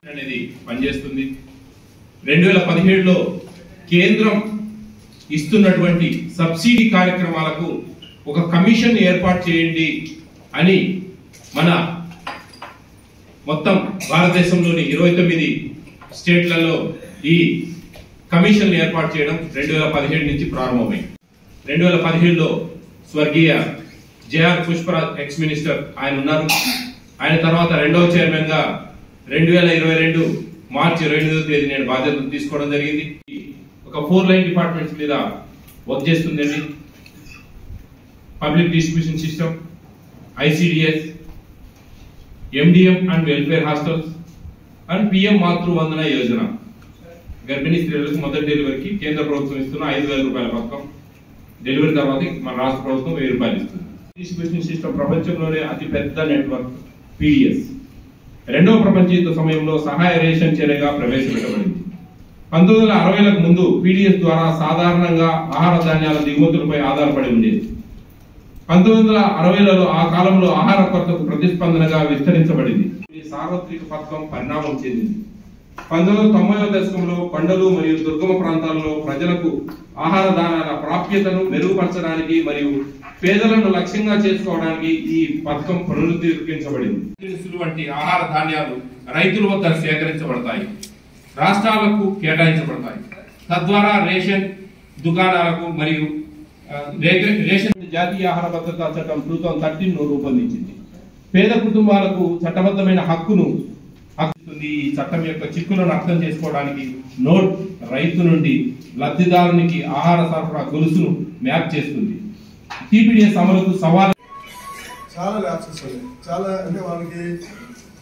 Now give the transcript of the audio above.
అనేది పనిచేస్తుంది రెండు వేల పదిహేడులో కేంద్రం ఇస్తున్నటువంటి సబ్సిడీ కార్యక్రమాలకు ఒక కమిషన్ ఏర్పాటు చేయండి అని మన మొత్తం భారతదేశంలోని ఇరవై తొమ్మిది స్టేట్లలో ఈ కమిషన్ ఏర్పాటు చేయడం రెండు వేల పదిహేడు నుంచి ప్రారంభమైంది రెండు వేల పదిహేడులో స్వర్గీయ జేఆర్ పుష్పరాజ్ ఎక్స్ మినిస్టర్ ఆయన ఉన్నారు ఆయన తర్వాత రెండవ చైర్మన్ గా రెండు వేల ఇరవై రెండు మార్చి ఇరవై ఎనిమిదవ తేదీ నేను బాధ్యతలు తీసుకోవడం జరిగింది ఒక ఫోర్ లైన్ డిపార్ట్మెంట్స్ మీద వర్క్ చేస్తుందండి public distribution system ICDS MDM and welfare hostels and PM Matru Vandana Yojana గర్భిణీ స్త్రీలకు మొదటి డెలివరీకి కేంద్ర ప్రభుత్వం ఇస్తున్న ఐదు వేల రూపాయల పథకం డెలివరీ తర్వాత మన రాష్ట్ర ప్రభుత్వం వెయ్యి రూపాయలు ఇస్తుంది డిస్ట్రిబ్యూషన్ సిస్టమ్ ప్రపంచంలోనే అతి పెద్ద నెట్వర్క్ పిడిఎస్ రెండవ ప్రపంచ యుద్ధ సమయంలో సహాయ రేషన్ చర్యగా ప్రవేశపెట్టబడింది పంతొమ్మిది వందల అరవైలకు ముందు పీడిఎస్ ద్వారా సాధారణంగా ఆహార ధాన్యాల దిగుమతులపై ఆధారపడి ఉండేది పంతొమ్మిది వందల అరవైలలో ఆ కాలంలో ఆహార కొరతకు ప్రతిస్పందనగా విస్తరించబడింది ఈ సార్వత్రిక పథకం పరిణామం చెందింది పంతొమ్మిది వందల తొంభైవ దశకంలో కొండలు మరియు దుర్గమ ప్రాంతాల్లో ప్రజలకు ఆహార దానాల ప్రాప్యతను మెరుగుపరచడానికి మరియు పేదలను లక్ష్యంగా చేసుకోవడానికి ఈ పథకం పునరుద్ధరించబడింది దినుసులు వంటి ఆహార ధాన్యాలు రైతుల వద్ద సేకరించబడతాయి రాష్ట్రాలకు కేటాయించబడతాయి తద్వారా రేషన్ దుకాణాలకు మరియు ఆ, రే- రేషన్ జాతీయ ఆహార భద్రతా చట్టం టూ థౌసండ్ థర్టీన్ ను రూపొందించింది పేద కుటుంబాలకు చట్టబద్ధమైన హక్కును హక్కుతుంది ఈ చట్టం యొక్క చిక్కులను అర్థం చేసుకోవడానికి నోట్ రైతు నుండి లబ్ధిదారునికి ఆహార సరఫరా గొలుసును మ్యాప్ చేస్తుంది టీపీడీఎస్ అమలుకు సవాల్ చాలా ల్యాబ్సెస్ ఉన్నాయి చాలా అంటే వాళ్ళకి